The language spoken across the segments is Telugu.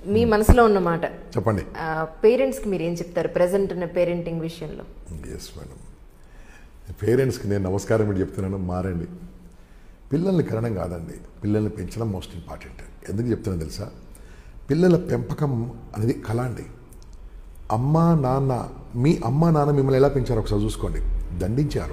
మీ మనసులో ఉన్న మాట చెప్పండి పేరెంట్స్కి మీరు ఏం చెప్తారు ప్రజెంట్ ఉన్న పేరెంటింగ్ విషయంలో ఎస్ మేడం పేరెంట్స్కి నేను నమస్కారం ఏంటి చెప్తున్నాను మారండి పిల్లల్ని కనడం కాదండి పిల్లల్ని పెంచడం మోస్ట్ ఇంపార్టెంట్ ఎందుకు చెప్తున్నాను తెలుసా పిల్లల పెంపకం అనేది కళ అండి అమ్మ నాన్న మీ అమ్మ నాన్న మిమ్మల్ని ఎలా పెంచారో ఒకసారి చూసుకోండి దండించారు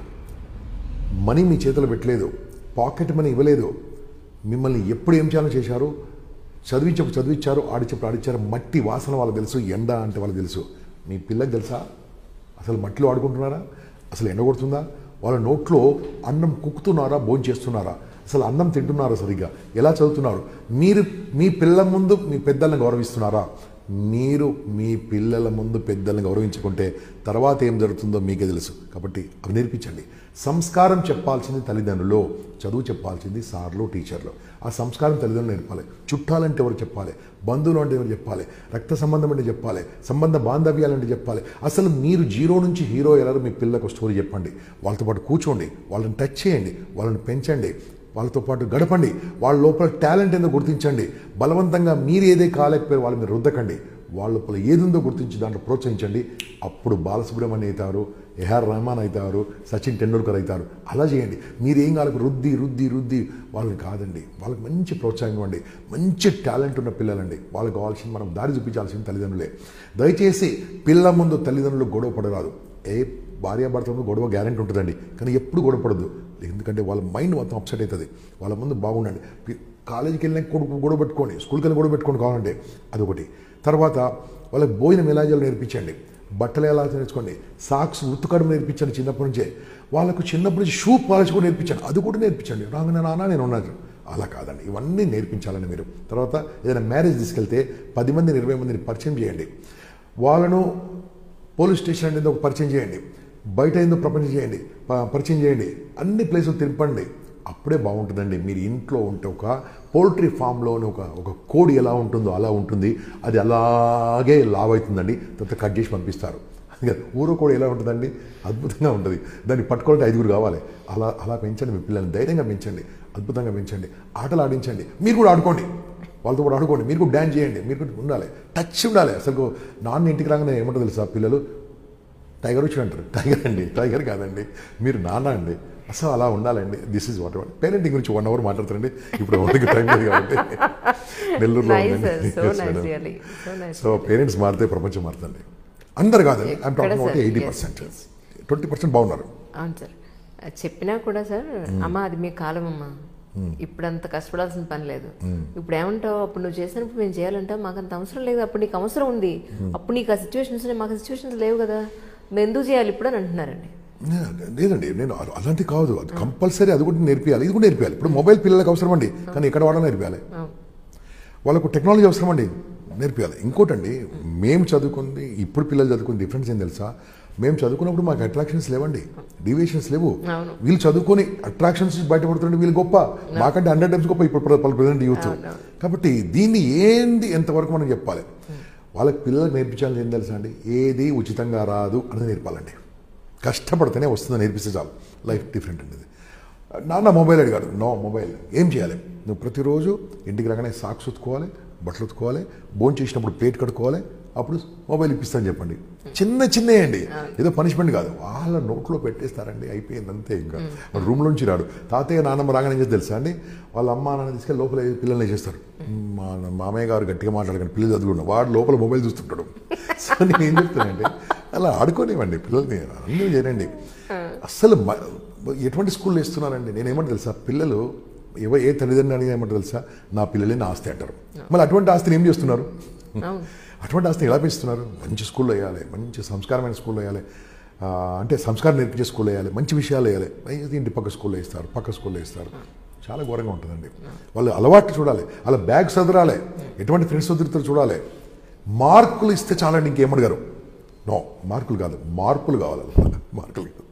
మనీ మీ చేతిలో పెట్టలేదు పాకెట్ మనీ ఇవ్వలేదు మిమ్మల్ని ఎప్పుడు ఏం చేయాలో చేశారు చదివించప్పుడు చదివించారు ఆడిచప్పుడు ఆడిచ్చారు మట్టి వాసన వాళ్ళకి తెలుసు ఎండ అంటే వాళ్ళకి తెలుసు మీ పిల్లకి తెలుసా అసలు మట్టిలో ఆడుకుంటున్నారా అసలు ఎండ కొడుతుందా వాళ్ళ నోట్లో అన్నం కుక్కుతున్నారా భోజనం చేస్తున్నారా అసలు అన్నం తింటున్నారా సరిగ్గా ఎలా చదువుతున్నారు మీరు మీ పిల్లల ముందు మీ పెద్దలను గౌరవిస్తున్నారా మీరు మీ పిల్లల ముందు పెద్దల్ని గౌరవించుకుంటే తర్వాత ఏం జరుగుతుందో మీకే తెలుసు కాబట్టి అవి నేర్పించండి సంస్కారం చెప్పాల్సింది తల్లిదండ్రులు చదువు చెప్పాల్సింది సార్లు టీచర్లు ఆ సంస్కారం తల్లిదండ్రులు నేర్పాలి చుట్టాలంటే ఎవరు చెప్పాలి బంధువులు అంటే ఎవరు చెప్పాలి రక్త సంబంధం అంటే చెప్పాలి సంబంధ బాంధవ్యాలంటే చెప్పాలి అసలు మీరు జీరో నుంచి హీరో ఎలా మీ పిల్లలకు స్టోరీ చెప్పండి వాళ్ళతో పాటు కూర్చోండి వాళ్ళని టచ్ చేయండి వాళ్ళని పెంచండి వాళ్ళతో పాటు గడపండి వాళ్ళ లోపల టాలెంట్ ఏందో గుర్తించండి బలవంతంగా మీరు ఏదే కాలేకపోయారు వాళ్ళ మీద రుద్దకండి వాళ్ళ లోపల ఏదుందో గుర్తించి దాంట్లో ప్రోత్సహించండి అప్పుడు బాలసుబ్రహ్మణ్యం అవుతారు ఎహార్ రెహమాన్ అవుతారు సచిన్ టెండూల్కర్ అవుతారు అలా చేయండి మీరు ఏం కాలకు రుద్ది రుద్ది రుద్ది వాళ్ళని కాదండి వాళ్ళకి మంచి ప్రోత్సాహం ఇవ్వండి మంచి టాలెంట్ ఉన్న పిల్లలండి వాళ్ళకి కావాల్సింది మనం దారి చూపించాల్సింది తల్లిదండ్రులే దయచేసి పిల్లల ముందు తల్లిదండ్రులు గొడవ పడరాదు ఏ భార్యాభర్తల గొడవ గ్యారెంటీ ఉంటుందండి కానీ ఎప్పుడు గొడవ పడద్దు ఎందుకంటే వాళ్ళ మైండ్ మొత్తం అప్సెట్ అవుతుంది వాళ్ళ ముందు బాగుండండి పి- కాలేజీకి వెళ్ళిన కొడుకు గొడవ పెట్టుకోండి స్కూల్కి వెళ్ళి గొడవ పెట్టుకోండి కావాలంటే అదొకటి తర్వాత వాళ్ళకి భోజనం ఎలా చేయాలో నేర్పించండి బట్టలు ఎలా నేర్చుకోండి సాక్స్ ఉతుకడం నేర్పించండి చిన్నప్పటి నుంచే వాళ్ళకు చిన్నప్పటి నుంచి షూ పాలిష్ కూడా నేర్పించండి అది కూడా నేర్పించండి రాగానే నాన్న నేను ఉన్నాను అలా కాదండి ఇవన్నీ నేర్పించాలని మీరు తర్వాత ఏదైనా మ్యారేజ్ తీసుకెళ్తే పది మందిని ఇరవై మందిని పరిచయం చేయండి వాళ్ళను పోలీస్ స్టేషన్ అనేది ఒక పరిచయం చేయండి బయట ఏందో ప్రపంచం చేయండి ప- పరిచయం చేయండి అన్ని ప్లేసులు తిరపండి అప్పుడే బాగుంటుందండి మీరు ఇంట్లో ఉంటే ఒక పౌల్ట్రీ ఫామ్లోని ఒక ఒక కోడి ఎలా ఉంటుందో అలా ఉంటుంది అది అలాగే లావ్ అవుతుందండి తర్వాత కట్ చేసి పంపిస్తారు అందుకే ఊరు కోడి ఎలా ఉంటుందండి అద్భుతంగా ఉంటుంది దాన్ని పట్టుకోవాలంటే ఐదుగురు కావాలి అలా అలా పెంచండి మీ పిల్లల్ని ధైర్యంగా పెంచండి అద్భుతంగా పెంచండి ఆటలు ఆడించండి మీరు కూడా ఆడుకోండి వాళ్ళతో కూడా ఆడుకోండి మీరు కూడా డ్యాన్స్ చేయండి మీరు కూడా ఉండాలి టచ్ ఉండాలి అసలు నాన్న ఇంటికి రాగానే ఏమంటారు తెలుసా పిల్లలు టైగర్ వచ్చి అంటారు టైగర్ అండి టైగర్ కాదండి మీరు నాన్న అండి అసలు అలా ఉండాలండి దిస్ ఇస్ వాట్ పేరెంటింగ్ గురించి వన్ అవర్ మాట్లాడుతారండి ఇప్పుడు ఒంటికి టైం లేదు కాబట్టి నెల్లూరులో నైస్ ఉందండి so Yes, nice madam. Really so nice so parents మారితే ప్రపంచం మారుతుంది అందరు కాదండి ఐమ్ ఎక్కడ talking about sir? Eighty Yes, percent yes. Twenty percent బాగున్నారు అవును సార్ చెప్పినా కూడా సార్ అమ్మ అది మీ కాలం అమ్మా ఇప్పుడు అంత కష్టపడాల్సిన పని లేదు ఇప్పుడు ఏమంటావు అప్పుడు నువ్వు చేసినప్పుడు మేము చేయాలంటావు మాకు అంత అవసరం లేదు అప్పుడు నీకు అవసరం ఉంది అప్పుడు నీకు ఆ సిచ్యువేషన్స్ మాకు సిచ్యువేషన్స్ లేవు కదా మేము ఎందుకు చేయాలి ఇప్పుడు అని అంటున్నారండి నే- లేదండి నేను అ- అలాంటి కాదు అది కంపల్సరీ అది కూడా నేర్పియాలి ఇది కూడా నేర్పియాలి ఇప్పుడు మొబైల్ పిల్లలకు అవసరం అండి కానీ ఎక్కడ వాడాలో నేర్పియాలి అవును. వాళ్ళకు టెక్నాలజీ అవసరం అండి నేర్పియాలి ఇంకోటండి మేము చదువుకుంది ఇప్పుడు పిల్లలు చదువుకుని డిఫరెన్స్ ఏం తెలుసా మేము చదువుకున్నప్పుడు మాకు అట్రాక్షన్స్ లేవండి డివియేషన్స్ లేవు అవును. వీళ్ళు చదువుకొని అట్రాక్షన్స్ బయటపడుతుంటే వీళ్ళు గొప్ప మాకంటే హండ్రెడ్ టైమ్స్ గొప్ప ఇప్పుడు ప్రజెంట్ యూత్ అవును. కాబట్టి దీన్ని ఏంది ఎంతవరకు మనం చెప్పాలి వాళ్ళకి పిల్లలకు నేర్పించాలని ఏం తెలుసా అండి ఏది ఉచితంగా రాదు అనేది నేర్పాలండి కష్టపడితేనే వస్తుందని నేర్పిస్తే చాలు లైఫ్ డిఫరెంట్ అండి ఇది నాన్న మొబైల్ అడిగాడు నో మొబైల్ ఏం చేయాలి నువ్వు ప్రతిరోజు ఇంటికి రాగానే సాక్స్ ఉతుకోవాలి బట్టలు ఉతుకోవాలి భోజనం చేసినప్పుడు ప్లేట్ కడుక్కోవాలి అప్పుడు మొబైల్ ఇప్పిస్తాను చెప్పండి చిన్న చిన్నవి అండి ఏదో పనిష్మెంట్ కాదు వాళ్ళ నోట్లో పెట్టేస్తారండి అయిపోయింది అంతే ఇంకా రూమ్ నుంచి రాడు తాతయ్య నాన్నమ్మ రాగానే ఏం చేస్తే తెలుసా అండి వాళ్ళ అమ్మ నాన్న తీసుకెళ్ళి లోపల పిల్లల్ని చేస్తారు మా మామయ్య గారు గట్టిగా మాట్లాడకండి పిల్లలు చదువుకున్నారు వాడు లోపల మొబైల్ చూస్తుంటాడు సో నేను ఏం చెప్తానంటే అలా ఆడుకోనివ్వండి పిల్లల్ని అన్నీ చేయండి అస్సలు మ- ఎటువంటి స్కూల్లో ఇస్తున్నారండి నేను ఏమంటే తెలుసా పిల్లలు ఎవ ఏ తల్లిదండ్రులు అడిగినా ఏమంటారు తెలుసా నా పిల్లలే నా ఆస్తి అంటారు మళ్ళీ అటువంటి ఆస్తిని ఏం చేస్తున్నారు అవును అటువంటి ఆస్తిని ఎలా పెంచుతున్నారు మంచి స్కూల్లో వేయాలి మంచి సంస్కారమైన స్కూల్లో వేయాలి ఆ, అంటే సంస్కారం నేర్పించే స్కూల్లో వేయాలి మంచి విషయాలు వేయాలి అయితే ఇంటి పక్క స్కూల్లో ఇస్తారు పక్క స్కూల్లో ఇస్తారు చాలా ఘోరంగా ఉంటుందండి వాళ్ళు అలవాటు చూడాలి వాళ్ళ బ్యాగ్ చదరాలి ఎటువంటి ఫ్రెండ్స్ చదువుతారు చూడాలి మార్కులు ఇస్తే చాలండి ఇంకేమడిగారు నో మార్కులు కాదు మార్పులు కావాలి మార్కులు కాదు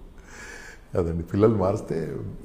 అదండి పిల్లలు మారిస్తే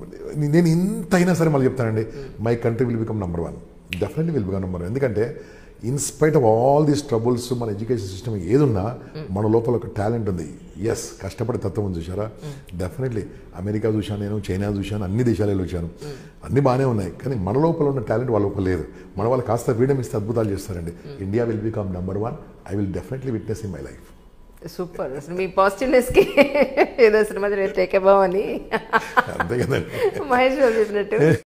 నేను ఇంత అయినా సరే మళ్ళీ చెప్తానండి my country will become number one definitely will become number one ఎందుకంటే in spite of all these troubles మన ఎడ్యుకేషన్ సిస్టమ్ ఏదున్నా మన లోపల ఒక టాలెంట్ ఉంది ఎస్ కష్టపడే తత్వం ఉంది చూసారా డెఫినెట్లీ అమెరికా చూశాను నేను చైనా చూశాను అన్ని దేశాలలో వచ్చాను అన్ని బాగానే ఉన్నాయి కానీ మన లోపల ఉన్న టాలెంట్ వాళ్ళ లోపల లేదు మన వాళ్ళు కాస్త ఫ్రీడమ్ ఇస్తే అద్భుతాలు చేస్తారండి India will become number one I will definitely witness in my life super అసలు మీ పాజిటివ్నెస్కి ఏదో సినిమా టేక్ అవ్వమని అంతే కదండి మహేష్ బాబు చెప్పినట్టు